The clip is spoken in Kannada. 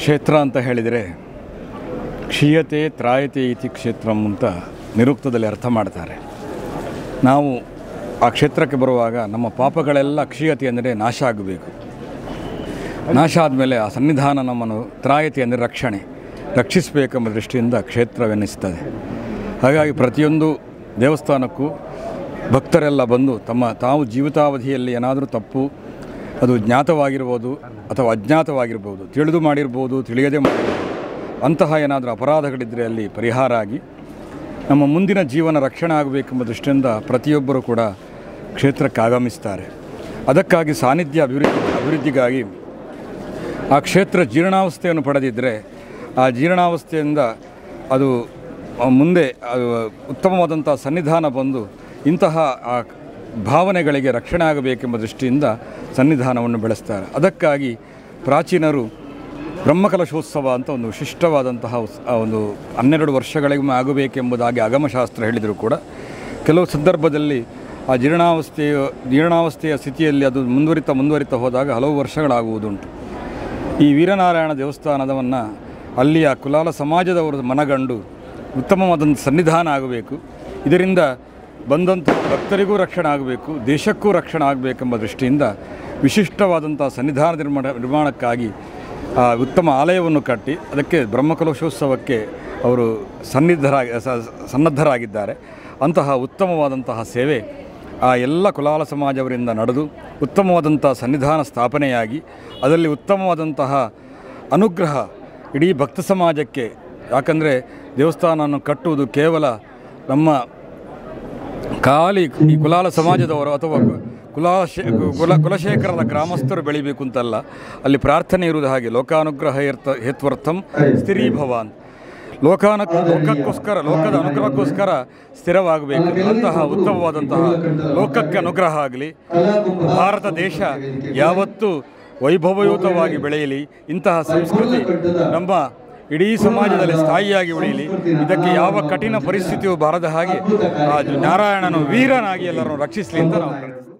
ಕ್ಷೇತ್ರ ಅಂತ ಹೇಳಿದರೆ ಕ್ಷೀಯತೆ ತ್ರಾಯತೆ ಇತಿ ಕ್ಷೇತ್ರಂ ಅಂತ ನಿರುಕ್ತದಲ್ಲಿ ಅರ್ಥ ಮಾಡ್ತಾರೆ ನಾವು ಆ ಕ್ಷೇತ್ರಕ್ಕೆ ಬರುವಾಗ ನಮ್ಮ ಪಾಪಗಳೆಲ್ಲ ಕ್ಷೀಯತೆ ಅಂದರೆ ನಾಶ ಆಗಬೇಕು ನಾಶ ಆದಮೇಲೆ ಆ ಸನ್ನಿಧಾನ ನಮ್ಮನ್ನು ತ್ರಾಯತಿ ಅಂದರೆ ರಕ್ಷಣೆ ರಕ್ಷಿಸಬೇಕೆಂಬ ದೃಷ್ಟಿಯಿಂದ ಕ್ಷೇತ್ರವೆನ್ನಿಸ್ತದೆ ಹಾಗಾಗಿ ಪ್ರತಿಯೊಂದು ದೇವಸ್ಥಾನಕ್ಕೂ ಭಕ್ತರೆಲ್ಲ ಬಂದು ತಮ್ಮ ತಾವು ಜೀವಿತಾವಧಿಯಲ್ಲಿ ಏನಾದರೂ ತಪ್ಪು ಅದು ಜ್ಞಾತವಾಗಿರ್ಬೋದು ಅಥವಾ ಅಜ್ಞಾತವಾಗಿರ್ಬೋದು ತಿಳಿದು ಮಾಡಿರ್ಬೋದು ತಿಳಿಯದೆ ಮಾಡಿರ್ಬೋದು ಅಂತಹ ಏನಾದರೂ ಅಪರಾಧಗಳಿದ್ದರೆ ಅಲ್ಲಿ ಪರಿಹಾರ ಆಗಿ ನಮ್ಮ ಮುಂದಿನ ಜೀವನ ರಕ್ಷಣೆ ಆಗಬೇಕೆಂಬ ದೃಷ್ಟಿಯಿಂದ ಪ್ರತಿಯೊಬ್ಬರು ಕೂಡ ಕ್ಷೇತ್ರಕ್ಕೆ ಆಗಮಿಸ್ತಾರೆ ಅದಕ್ಕಾಗಿ ಸಾನ್ನಿಧ್ಯ ಅಭಿವೃದ್ಧಿ ಅಭಿವೃದ್ಧಿಗಾಗಿ ಆ ಕ್ಷೇತ್ರ ಜೀರ್ಣಾವಸ್ಥೆಯನ್ನು ಪಡೆದಿದ್ದರೆ ಆ ಜೀರ್ಣಾವಸ್ಥೆಯಿಂದ ಅದು ಆ, ಮುಂದೆ ಅದು ಉತ್ತಮವಾದಂಥ ಸನ್ನಿಧಾನ ಬಂದು ಇಂತಹ ಆ ಭಾವನೆಗಳಿಗೆ ರಕ್ಷಣೆ ಆಗಬೇಕೆಂಬ ದೃಷ್ಟಿಯಿಂದ ಸನ್ನಿಧಾನವನ್ನು ಬೆಳೆಸ್ತಾರೆ ಅದಕ್ಕಾಗಿ ಪ್ರಾಚೀನರು ಬ್ರಹ್ಮಕಲಶೋತ್ಸವ ಅಂತ ಒಂದು ವಿಶಿಷ್ಟವಾದಂತಹ ಉತ್ಸ- ಆ ಒಂದು ಹನ್ನೆರಡು ವರ್ಷಗಳಿಗೊಮ್ಮೆ ಆಗಬೇಕೆಂಬುದಾಗಿ ಆಗಮಶಾಸ್ತ್ರ ಹೇಳಿದರೂ ಕೂಡ ಕೆಲವು ಸಂದರ್ಭದಲ್ಲಿ ಆ ಜೀರ್ಣಾವಸ್ಥೆಯ ಜೀರ್ಣಾವಸ್ಥೆಯ ಸ್ಥಿತಿಯಲ್ಲಿ ಅದು ಮುಂದುವರಿತಾ ಮುಂದುವರಿತಾ ಹೋದಾಗ ಹಲವು ವರ್ಷಗಳಾಗುವುದುಂಟು ಈ ವೀರನಾರಾಯಣ ದೇವಸ್ಥಾನದವನ್ನು ಅಲ್ಲಿಯ ಕುಲಾಲ ಸಮಾಜದವರು ಮನಗಂಡು ಉತ್ತಮವಾದಂಥ ಸನ್ನಿಧಾನ ಆಗಬೇಕು ಇದರಿಂದ ಬಂದಂಥ ಭಕ್ತರಿಗೂ ರಕ್ಷಣೆ ಆಗಬೇಕು ದೇಶಕ್ಕೂ ರಕ್ಷಣೆ ಆಗಬೇಕೆಂಬ ದೃಷ್ಟಿಯಿಂದ ವಿಶಿಷ್ಟವಾದಂಥ ಸನ್ನಿಧಾನ ನಿರ್ಮಾಣ ನಿರ್ಮಾಣಕ್ಕಾಗಿ ಆ ಉತ್ತಮ ಆಲಯವನ್ನು ಕಟ್ಟಿ ಅದಕ್ಕೆ ಬ್ರಹ್ಮಕಲಶೋತ್ಸವಕ್ಕೆ ಅವರು ಸನ್ನಿಧರಾಗಿ ಸ- ಸನ್ನದ್ಧರಾಗಿದ್ದಾರೆ ಅಂತಹ ಉತ್ತಮವಾದಂತಹ ಸೇವೆ ಆ ಎಲ್ಲ ಕುಲಾಲ ಸಮಾಜವರಿಂದ ನಡೆದು ಉತ್ತಮವಾದಂಥ ಸನ್ನಿಧಾನ ಸ್ಥಾಪನೆಯಾಗಿ ಅದರಲ್ಲಿ ಉತ್ತಮವಾದಂತಹ ಅನುಗ್ರಹ ಇಡೀ ಭಕ್ತ ಸಮಾಜಕ್ಕೆ ಯಾಕಂದರೆ ದೇವಸ್ಥಾನವನ್ನು ಕಟ್ಟುವುದು ಕೇವಲ ನಮ್ಮ ಖಾಲಿ ಈ ಕುಲಾಲ ಸಮಾಜದವರು ಅಥವಾ ಕುಲಾಶೇ ಕುಲ ಕುಲಶೇಖರದ ಗ್ರಾಮಸ್ಥರು ಬೆಳಿಬೇಕು ಅಂತಲ್ಲ ಅಲ್ಲಿ ಪ್ರಾರ್ಥನೆ ಇರುವುದು ಹಾಗೆ ಲೋಕಾನುಗ್ರಹ ಹೇರ್ತ ಹೇತ್ವರ್ಥಂ ಸ್ಥಿರೀಭವ ಅಂತ ಲೋಕಾನ ಲೋಕಕ್ಕೋಸ್ಕರ ಲೋಕದ ಅನುಗ್ರಹಕ್ಕೋಸ್ಕರ ಸ್ಥಿರವಾಗಬೇಕು ಅಂತಹ ಉತ್ತಮವಾದಂತಹ ಲೋಕಕ್ಕೆ ಅನುಗ್ರಹ ಆಗಲಿ ಭಾರತ ದೇಶ ಯಾವತ್ತೂ ವೈಭವಯುತವಾಗಿ ಬೆಳೆಯಲಿ ಇಂತಹ ಸಂಸ್ಕೃತಿ ನಮ್ಮ ಇಡೀ ಸಮಾಜದಲ್ಲಿ ಸ್ಥಾಯಿಯಾಗಿ ಉಳಿಯಲಿ ಇದಕ್ಕೆ ಯಾವ ಕಠಿಣ ಪರಿಸ್ಥಿತಿಯೂ ಬಾರದ ಹಾಗೆ ಆ ನಾರಾಯಣನು ವೀರನಾಗಿ ಎಲ್ಲರನ್ನು ರಕ್ಷಿಸಲಿ ಅಂತ ನಾವು ಪ್ರಾರ್ಥಿಸ್ತೇವೆ